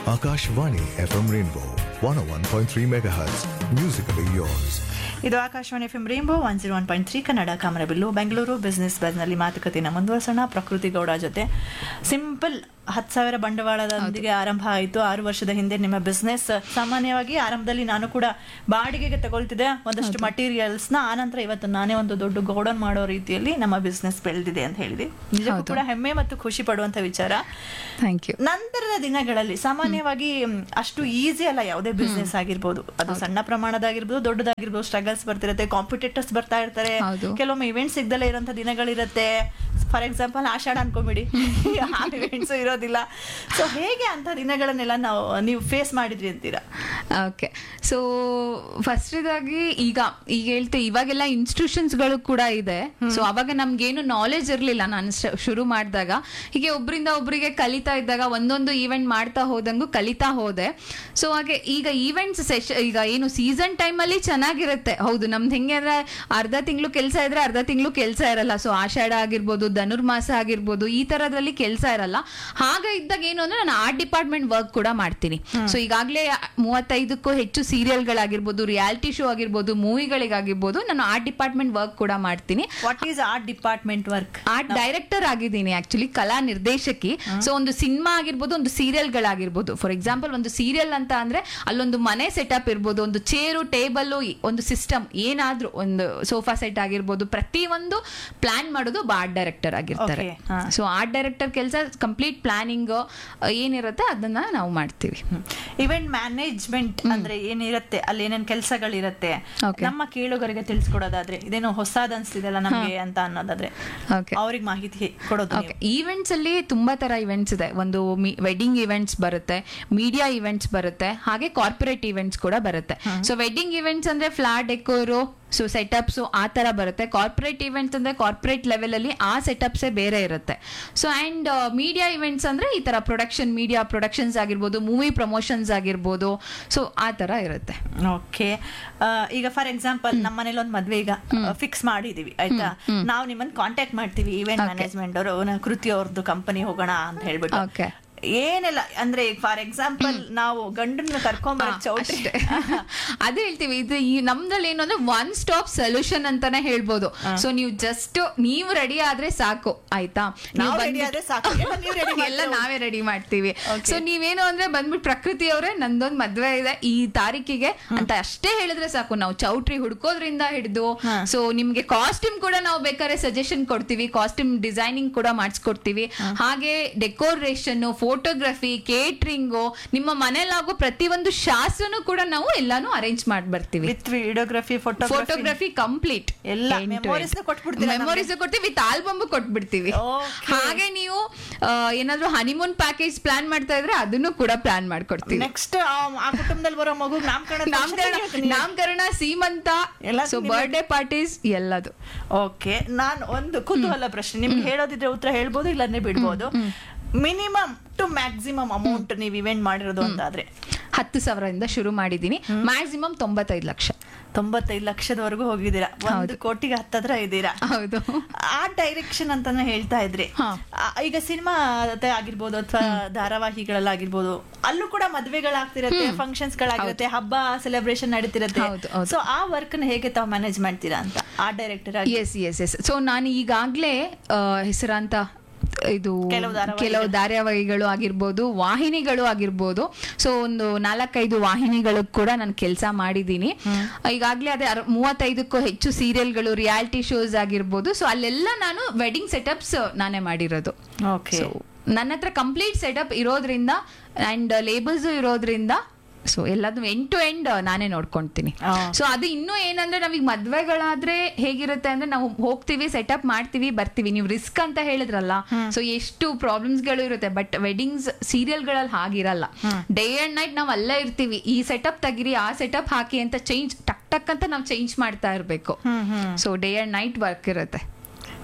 Akashvani FM Rainbow 101.3 MHz. Musically yours. ಇದು Akashvani F M rainbow one zero one point three Kannada ಕಾಮರಬಿಲ್ಲು Bengaluru business ಬಸ್ನಲ್ಲಿ ಮಾತುಕತೆನ ಮುಂದುವರ್ಸೋಣ ಪ್ರಕೃತಿ ಗೌಡ ಜೊತೆ ಸಿಂಪಲ್ ಹತ್ತು ಸಾವಿರ ಬಂಡವಾಳದೊಂದಿಗೆ ಆರಂಭ ಆಯಿತು ಆರು ವರ್ಷದ ಹಿಂದೆ ನಿಮ್ಮ ಬಿಸ್ನೆಸ್ ಸಾಮಾನ್ಯವಾಗಿ ಆರಂಭದಲ್ಲಿ ನಾನು ಕೂಡ ಬಾಡಿಗೆಗೆ ತಗೊಳ್ತಿದ್ದೆ ಒಂದಷ್ಟು ಮಟೀರಿಯಲ್ಸ್ನ ಆನಂತರ ಇವತ್ತು ನಾನೇ ಒಂದು ದೊಡ್ಡ ಗೋಡನ್ ಮಾಡೋ ರೀತಿಯಲ್ಲಿ ನಮ್ಮ ಬಿಸ್ನೆಸ್ ಬೆಳೆದಿದೆ ಅಂತ ಹೇಳಿದೆ ನಿಜಕ್ಕೂ ಕೂಡ ಹೆಮ್ಮೆ ಮತ್ತು ಖುಷಿ ಪಡುವಂತ ವಿಚಾರ ಥ್ಯಾಂಕ್ ಯು ನಂತರದ ದಿನಗಳಲ್ಲಿ ಸಾಮಾನ್ಯವಾಗಿ ಮ್, ಅಷ್ಟು ಈಸಿ ಅಲ್ಲ ಯಾವುದೇ ಬಿಸ್ನೆಸ್ ಆಗಿರ್ಬೋದು ಅದು ಸಣ್ಣ ಪ್ರಮಾಣದಾಗಿರ್ಬೋದು ದೊಡ್ಡದಾಗಿರ್ಬೋದು ಸ್ಟ್ರಗಲ್ಸ್ ಬರ್ತಿರತ್ತೆ ಕಾಂಪಿಟೇಟರ್ಸ್ ಬರ್ತಾ ಇರ್ತಾರೆ ಹೌದು. ಕೆಲವೊಮ್ಮೆ ಇವೆಂಟ್ ಸಿಗ್ದಲೇ ಇರೋಂಥ ದಿನಗಳಿರತ್ತೆ ಫಾರ್ ಎಕ್ಸಾಂಪಲ್ ಆಷಾಢ ಅನ್ಕೊಂಬಿಡಿ ಆ ಇವೆಂಟ್ಸ್ ಇರೋದಿಲ್ಲ ಸೊ ಹೇಗೆ ಅಂತ ದಿನಗಳನ್ನೆಲ್ಲ ನಾವು ನೀವು ಫೇಸ್ ಮಾಡಿದ್ರಿ ಅಂತೀರಾ ಓಕೆ ಸೊ ಫಸ್ಟ್ ಇದಾಗಿ ಈಗ ಈಗ ಹೇಳ್ತೆ ಇವಾಗೆಲ್ಲ ಇನ್ಸ್ಟಿಟ್ಯೂಷನ್ಸ್ಗಳು ಕೂಡ ಇದೆ ಸೊ ಅವಾಗ ನಮ್ಗೇನು ನಾಲೆಜ್ ಇರಲಿಲ್ಲ ನಾನು ಶ- ಶುರು ಮಾಡಿದಾಗ ಹೀಗೆ ಒಬ್ರಿಂದ ಒಬ್ರಿಗೆ ಕಲಿತಾ ಇದ್ದಾಗ ಒಂದೊಂದು ಈವೆಂಟ್ ಮಾಡ್ತಾ ಹೋದಂಗೂ ಕಲಿತಾ ಹೋದೆ ಸೊ ಹಾಗೆ ಈಗ ಈವೆಂಟ್ಸ್ ಸೆಷ ಈಗ ಏನು ಸೀಸನ್ ಟೈಮಲ್ಲಿ ಚೆನ್ನಾಗಿರುತ್ತೆ ಹೌದು ನಮ್ದು ಹೆಂಗೆ ಅಂದ್ರೆ ಅರ್ಧ ತಿಂಗಳು ಕೆಲಸ ಇದ್ರೆ ಅರ್ಧ ತಿಂಗಳು ಕೆಲಸ ಇರಲ್ಲ ಸೊ ಆಷಾಢ ಆಗಿರ್ಬೋದು ಧನುರ್ಮಾಸ ಆಗಿರ್ಬೋದು ಈ ತರದ್ರಲ್ಲಿ ಕೆಲಸ ಇರಲ್ಲ ಹಾಗೆ ಇದ್ದಾಗ ಏನು ಅಂದ್ರೆ ನಾನು ಆರ್ಟ್ ಡಿಪಾರ್ಟ್ಮೆಂಟ್ ವರ್ಕ್ ಕೂಡ ಮಾಡ್ತೀನಿ ಸೊ ಈಗಾಗಲೇ ಮೂವತ್ತೈದಕ್ಕೂ ಹೆಚ್ಚು ಸೀರಿಯಲ್ಗಳಾಗಿರ್ಬೋದು ರಿಯಾಲಿಟಿ ಶೋ ಆಗಿರ್ಬೋದು ಮೂವಿಗಳಿಗಾಗಿರ್ಬೋದು ನಾನು ಆರ್ಟ್ ಡಿಪಾರ್ಟ್ಮೆಂಟ್ ವರ್ಕ್ ಕೂಡ ಮಾಡ್ತೀನಿ what is art department work art director ಆಗಿದ್ದೀನಿ ಆಕ್ಚುಲಿ ಕಲಾ ನಿರ್ದೇಶಕಿ ಸೊ ಒಂದು ಸಿನಿಮಾ ಆಗಿರ್ಬೋದು ಒಂದು ಸೀರಿಯಲ್ಗಳಾಗಿರ್ಬೋದು ಫಾರ್ ಎಕ್ಸಾಂಪಲ್ ಒಂದು ಸೀರಿಯಲ್ ಅಂತ ಅಂದ್ರೆ ಅಲ್ಲೊಂದು ಮನೆ ಸೆಟಪ್ ಇರ್ಬೋದು ಒಂದು ಚೇರು ಟೇಬಲ್ ಒಂದು ಸಿಸ್ಟಮ್ ಏನಾದ್ರೂ ಒಂದು ಸೋಫಾ ಸೆಟ್ ಆಗಿರ್ಬೋದು ಪ್ರತಿ ಒಂದು ಪ್ಲಾನ್ ಮಾಡೋದು ಆರ್ಟ್ ಡೈರೆಕ್ಟರ್ ಆಗಿರ್ತಾರೆ Okay, ಹಾ. ಸೊ ಆರ್ಟ್ ಡೈರೆಕ್ಟರ್ ಕೆಲಸ ಕಂಪ್ಲೀಟ್ ಪ್ಲಾನಿಂಗ್ ಏನಿರುತ್ತೆ ಅದನ್ನ ನಾವು ಮಾಡ್ತೀವಿ ಇವೆಂಟ್ ಮ್ಯಾನೇಜ್ಮೆಂಟ್ ಅಂದ್ರೆ ಏನಿರತ್ತೆ ಅಲ್ಲಿ ಏನೇನ್ ಕೆಲಸಗಳಿರತ್ತೆ Okay. ನಮ್ಮ ಕೇಳುಗರಿಗೆ ತಿಳಿಸ್ಕೊಡೋದಾದ್ರೆ ಇದೇನೋ ಹೊಸಾದ್ ಅನ್ಸ್ತಿದೆಲ್ಲ ನಮ್ಗೆ ಅಂತ ಅನ್ನೋದಾದ್ರೆ Okay. ಅವ್ರಿಗೆ ಮಾಹಿತಿ ಕೊಡೋದು ಓಕೆ ಈವೆಂಟ್ಸ್ ಅಲ್ಲಿ ತುಂಬಾ ತರ ಇವೆಂಟ್ಸ್ ಇದೆ ಒಂದು ವೆಡ್ಡಿಂಗ್ ಇವೆಂಟ್ಸ್ ಬರುತ್ತೆ ಮೀಡಿಯಾ ಇವೆಂಟ್ಸ್ ಬರುತ್ತೆ ಹಾಗೆ ಕಾರ್ಪೊರೇಟ್ ಇವೆಂಟ್ಸ್ ಕೂಡ ಬರುತ್ತೆ ಸೊ ವೆಡ್ಡಿಂಗ್ ಇವೆಂಟ್ಸ್ ಅಂದ್ರೆ ಫ್ಲಾಟ್ ಡೆಕೋರು ಸೊ ಸೆಟಪ್ಸ್ ಆ ತರ ಬರುತ್ತೆ ಕಾರ್ಪೊರೇಟ್ ಇವೆಂಟ್ಸ್ ಅಂದ್ರೆ ಕಾರ್ಪೊರೇಟ್ ಲೆವೆಲ್ ಅಲ್ಲಿ ಆ ಸೆಟಪ್ಸೇ ಬೇರೆ ಇರುತ್ತೆ ಸೊ ಅಂಡ್ ಮೀಡಿಯಾ ಇವೆಂಟ್ಸ್ ಅಂದ್ರೆ ಈ ತರ ಪ್ರೊಡಕ್ಷನ್ ಮೀಡಿಯಾ ಪ್ರೊಡಕ್ಷನ್ಸ್ ಆಗಿರ್ಬೋದು ಮೂವಿ ಪ್ರಮೋಷನ್ಸ್ ಆಗಿರ್ಬೋದು ಸೊ ಆ ತರ ಇರುತ್ತೆ ಓಕೆ ಈಗ ಫಾರ್ ಎಕ್ಸಾಂಪಲ್ ನಮ್ಮ ಮನೇಲಿ ಒಂದು ಮದ್ವೆ ಈಗ ಫಿಕ್ಸ್ ಮಾಡಿದೀವಿ ಆಯ್ತಾ ನಾವು ನಿಮ್ಮನ್ನ ಕಾಂಟ್ಯಾಕ್ಟ್ ಮಾಡ್ತೀವಿ ಇವೆಂಟ್ ಮ್ಯಾನೇಜ್ಮೆಂಟ್ ಅವರು ಕೃತಿ ಅವ್ರದ್ದು ಕಂಪನಿ ಹೋಗೋಣ ಅಂತ ಹೇಳ್ಬಿಟ್ಟು ಓಕೆ ಏನೆಲ್ಲ ಅಂದ್ರೆ ಫಾರ್ ಎಕ್ಸಾಂಪಲ್ ನಾವು ಗಂಡನ್ನ ಕರ್ಕೊಂಬರ ಚೌಟ್ರಿ ಅಷ್ಟೇ. ಅದೇ ಹೇಳ್ತೀವಿ ಇದು ಈ ನಮ್ದ್ರಲ್ಲಿ ಏನು ಅಂದ್ರೆ ಒನ್ ಸ್ಟಾಪ್ ಸೊಲ್ಯೂಷನ್ ಅಂತಾನೆ ಹೇಳ್ಬೋದು ಸೊ ನೀವು ಜಸ್ಟ್ ನೀವು ರೆಡಿ ಆದ್ರೆ ಸಾಕು ಆಯ್ತಾ ನಾವು ನೀವು ready ಆದ್ರೆ ಸಾಕು. ಎಲ್ಲ ನೀವು ready ಎಲ್ಲ ಮಾಡ್ತೀರಾ? ನಾವೇ ರೆಡಿ ಮಾಡ್ತೀವಿ Okay. ಸೊ ನೀವೇನು ಅಂದ್ರೆ ಬಂದ್ಬಿಟ್ಟು ಪ್ರಕೃತಿ ಅವರೇ ನಂದೊಂದ್ ಮದ್ವೆ ಇದೆ ಈ ತಾರೀಕಿಗೆ ಅಂತ ಅಷ್ಟೇ ಹೇಳಿದ್ರೆ ಸಾಕು ನಾವು ಚೌಟ್ರಿ ಹುಡ್ಕೋದ್ರಿಂದ ಹಿಡಿದು ಹಾ. ಸೊ ನಿಮ್ಗೆ ಕಾಸ್ಟ್ಯೂಮ್ ಕೂಡ ನಾವು ಬೇಕಾದ್ರೆ ಸಜೆಷನ್ ಕೊಡ್ತೀವಿ ಕಾಸ್ಟ್ಯೂಮ್ ಡಿಸೈನಿಂಗ್ ಕೂಡ ಮಾಡಿಸ್ಕೊಡ್ತೀವಿ ಹಾಗೆ ಡೆಕೋರೇಷನ್ ಫೋಟೋಗ್ರಫಿ ಕೇಟ್ರಿಂಗು ನಿಮ್ಮ ಮನೇಲಾಗೋ ಪ್ರತಿಯೊಂದು ಶಾಸ್ತ್ರನೂ ಕೂಡ ನಾವು ಎಲ್ಲಾನು ಅರೇಂಜ್ ಮಾಡಿ ಬರ್ತೀವಿ with videography photography photography complete ಎಲ್ಲ memories ನ ಕೊಟ್ಬಿಡ್ತೀರಾ ನಮ್ಗೆ? ಮೆಮೊರೀಸ್ ಕೊಡ್ತೀವಿ ವಿತ್ ಆಲ್ಬಮ್ ಕೊಟ್ಬಿಡ್ತೀವಿ Okay. ಹಾಗೆ ನೀವು ಆ, ಏನಾದ್ರೂ ಹನಿಮೂನ್ ಪ್ಯಾಕೇಜ್ ಪ್ಲಾನ್ ಮಾಡ್ತಾ ಇದ್ರೆ ಅದನ್ನು ಕೂಡ ಪ್ಲಾನ್ ಮಾಡ್ಕೊಡ್ತೀವಿ ನೆಕ್ಸ್ಟ್ ಆ ಕುಟುಂಬದಲ್ಲಿ ಬರೋ ಮಗು ನಾಮಕರಣ ನಾಮಕರಣ ನಾಮಕರಣ ಸೀಮಂತ ಎಲ್ಲ ಸೊ ನಿಮ್ಗೆ- ಬರ್ಡೇ ಪಾರ್ಟೀಸ್ ಎಲ್ಲದು ಓಕೆ ನಾನು ಒಂದು ಕುತೂಹಲ ಪ್ರಶ್ನೆ ನಿಮ್ಗೆ ಹೇಳೋದಿದ್ರೆ ಉತ್ತರ ಹೇಳ್ಬೋದು ಇಲ್ಲಾಂದ್ರೆ ಬಿಡ್ಬೋದು ಮಿನಿಮಮ್ ಟು ಮ್ಯಾಕ್ಸಿಮಮ್ ಅಮೌಂಟ್ ನೀವು ಇವೆಂಟ್ ಮಾಡಿರೋದು ಅಂತಾದ್ರೆ ಹತ್ತು ಸಾವಿರದಿಂದ ಶುರು ಮಾಡಿದೀನಿ ಮ್ಯಾಕ್ಸಿಮಮ್ ತೊಂಬತ್ತೈದು ಲಕ್ಷ ತೊಂಬತ್ತೈದು ಲಕ್ಷದವರೆಗೂ ಹೋಗಿದ್ದೀರಾ ಒಂದು ಕೋಟಿಗೆ ಹತ್ತತ್ರ ಇದ್ದೀರಾ ಹೌದು ಆ ಡೈರೆಕ್ಷನ್ ಅಂತಾನೆ ಹೇಳ್ತಾ ಇದ್ರಿ ಹಾ. ಆ, ಈಗ ಸಿನಿಮಾ ಆಗಿರ್ಬೋದು ಅಥವಾ ಧಾರಾವಾಹಿಗಳಲ್ಲಾಗಿರ್ಬೋದು ಅಲ್ಲೂ ಕೂಡ ಮದ್ವೆಗಳಾಗ್ತಿರತ್ತೆ ಫಂಕ್ಷನ್ಸ್ ಗಳಾಗಿರುತ್ತೆ ಹಬ್ಬ ಸೆಲೆಬ್ರೇಷನ್ ನಡೀತಿರತ್ತೆ ಹೌದು, ಹೌದು. ಸೊ ಆ ವರ್ಕ್ ನ ಹೇಗೆ ತಾವು ಮ್ಯಾನೇಜ್ ಮಾಡ್ತೀರಾ ಅಂತ ಆ ಡೈರೆಕ್ಟರ್ ಆಗಿ ಎಸ್ ಎಸ್ ಎಸ್ ಸೊ ನಾನು ಈಗಾಗ್ಲೇ ಹೆಸರಾಂತ ಇದು ಕೆಲವು ಧಾರಾವಾಹಿಗಳು. ಕೆಲವು ಧಾರಾವಾಹಿಗಳು ಆಗಿರ್ಬೋದು ವಾಹಿನಿಗಳು ಆಗಿರ್ಬೋದು ಸೊ ಒಂದು ನಾಲ್ಕೈದು ವಾಹಿನಿಗಳು ಕೂಡ ನಾನು ಕೆಲಸ ಮಾಡಿದ್ದೀನಿ ಈಗಾಗಲೇ ಅದೇ ಅರ- ಮೂವತ್ತೈದಕ್ಕೂ ಹೆಚ್ಚು ಸೀರಿಯಲ್ಗಳು ರಿಯಾಲಿಟಿ ಶೋಸ್ ಆಗಿರ್ಬೋದು ಸೊ ಅಲ್ಲೆಲ್ಲ ನಾನು ವೆಡ್ಡಿಂಗ್ ಸೆಟಪ್ಸ್ ನಾನೇ ಮಾಡಿರೋದು ಓಕೆ ಸೊ ನನ್ನ ಹತ್ರ ಕಂಪ್ಲೀಟ್ ಸೆಟಪ್ ಇರೋದ್ರಿಂದ ಅಂಡ್ ಲೇಬಲ್ಸ್ ಇರೋದ್ರಿಂದ ಸೊ ಎಲ್ಲದು ಎಂಡ್ ಟು ಎಂಡ್ ನಾನೇ ನೋಡ್ಕೊಂತೀನಿ ಆ. ಸೊ ಅದು ಇನ್ನೂ ಏನಂದ್ರೆ ನಾವೀಗ ಮದ್ವೆಗಳಾದ್ರೆ ಹೇಗಿರುತ್ತೆ ಅಂದ್ರೆ ನಾವು ಹೋಗ್ತೀವಿ ಸೆಟಪ್ ಮಾಡ್ತೀವಿ ಬರ್ತೀವಿ ನೀವು ರಿಸ್ಕ್ ಅಂತ ಹೇಳಿದ್ರಲ್ಲ ಸೊ ಎಷ್ಟು ಪ್ರಾಬ್ಲಮ್ಸ್ ಗಳು ಇರುತ್ತೆ ಬಟ್ ವೆಡ್ಡಿಂಗ್ಸ್ ಸೀರಿಯಲ್ಗಳಲ್ಲಿ ಹಾಗಿರಲ್ಲ ಡೇ ಅಂಡ್ ನೈಟ್ ನಾವು ಅಲ್ಲೇ ಇರ್ತೀವಿ ಈ ಸೆಟಪ್ ತೆಗಿರಿ ಆ ಸೆಟಪ್ ಹಾಕಿ ಅಂತ ಚೇಂಜ್ ಟಕ್ ಟಕ್ ಅಂತ ನಾವು ಚೇಂಜ್ ಮಾಡ್ತಾ ಇರ್ಬೇಕು so day and night work ಇರುತ್ತೆ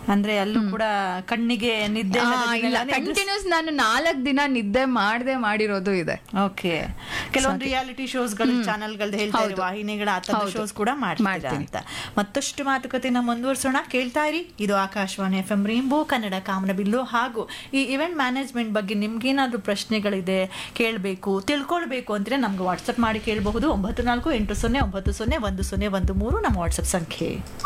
ಅಂದ್ರೆ ಅಲ್ಲೂ ಕೂಡ ಕಣ್ಣಿಗೆ ನಿದ್ದೆ ಇಲ್ಲ ಕಂಟಿನ್ಯೂಸ್ ನಾನು ನಾಲ್ಕು ದಿನ ನಿದ್ದೆ ಮಾಡದೆ ಮಾಡಿರೋದು ಇದೆ ಓಕೆ ಕೆಲವೊಂದು ರಿಯಾಲಿಟಿ ಶೋಸ್ಗಳು ಚಾನೆಲ್ಗಳದ್ದು ಹೇಳ್ತಾ ಇರೋ ವಾಹಿನಿಗಳ ಆ ಥರದ ಶೋಸ್ ಕೂಡ ಮಾಡ್ತೀರಾ ಅಂತ ಮತ್ತಷ್ಟು ಮಾತುಕತೆನ ಮುಂದುವರಿಸೋಣ ಕೇಳ್ತಾ ಇರಿ ಇದು Akashvani F M rainbow Kannada ಕಾಮನಬಿಲ್ಲು ಹಾಗೂ ಈ ಇವೆಂಟ್ ಮ್ಯಾನೇಜ್ಮೆಂಟ್ ಬಗ್ಗೆ ನಿಮ್ಗೇನಾದ್ರೂ ಪ್ರಶ್ನೆಗಳಿದೆ ಕೇಳಬೇಕು ತಿಳ್ಕೊಳ್ಬೇಕು ಅಂದ್ರೆ ನಮ್ಗೆ ವಾಟ್ಸಪ್ ಮಾಡಿ ಕೇಳಬಹುದು ಒಂಬತ್ತು ನಾಲ್ಕು ಎಂಟು ಸೊನ್ನೆ ಒಂಬತ್ತು ಸೊನ್ನೆ ಒಂದು ಸೊನ್ನೆ ಒಂದು ಮೂರು ನಮ್ಮ ವಾಟ್ಸಪ್ ಸಂಖ್ಯೆ